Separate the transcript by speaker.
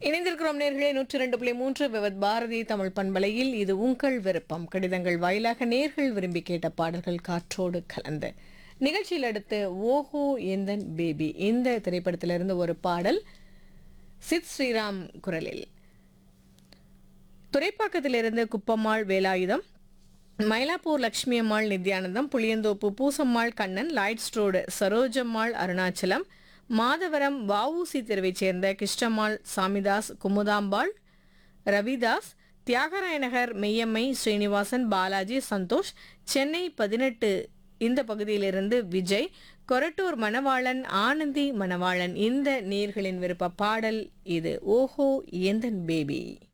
Speaker 1: இணைந்திருக்கிறோம் நேர்களே நூற்றி ரெண்டு புள்ளி மூன்று விவத் பாரதி தமிழ் பண்பலையில் இது உங்கள் விருப்பம் கடிதங்கள் வாயிலாக நேர்கள் விரும்பி கேட்ட பாடல்கள் காற்றோடு கலந்து நிகழ்ச்சியில் அடுத்து ஓஹோ எந்தன் பேபி இந்த திரைப்படத்திலிருந்து ஒரு பாடல் சித் ஸ்ரீராம் குரலில் துறைப்பாக்கத்திலிருந்து குப்பம்மாள் வேலாயுதம் மயிலாப்பூர் லட்சுமி அம்மாள் நித்யானந்தம் புளியந்தோப்பு பூசம்மாள் கண்ணன் லைட்ஸ் ரோடு சரோஜம்மாள் அருணாச்சலம் மாதவரம் வஉசி தெருவைச் சேர்ந்த கிருஷ்ணம்மாள் சாமிதாஸ் குமுதாம்பாள் ரவிதாஸ் தியாகராய நகர் மெய்யம்மை ஸ்ரீனிவாசன் பாலாஜி சந்தோஷ் சென்னை பதினெட்டு இந்த பகுதியிலிருந்து விஜய் கொரட்டூர் மணவாளன் ஆனந்தி மணவாளன் இந்த நேர்களின் விருப்ப பாடல் இது ஓஹோ எந்தன் பேபி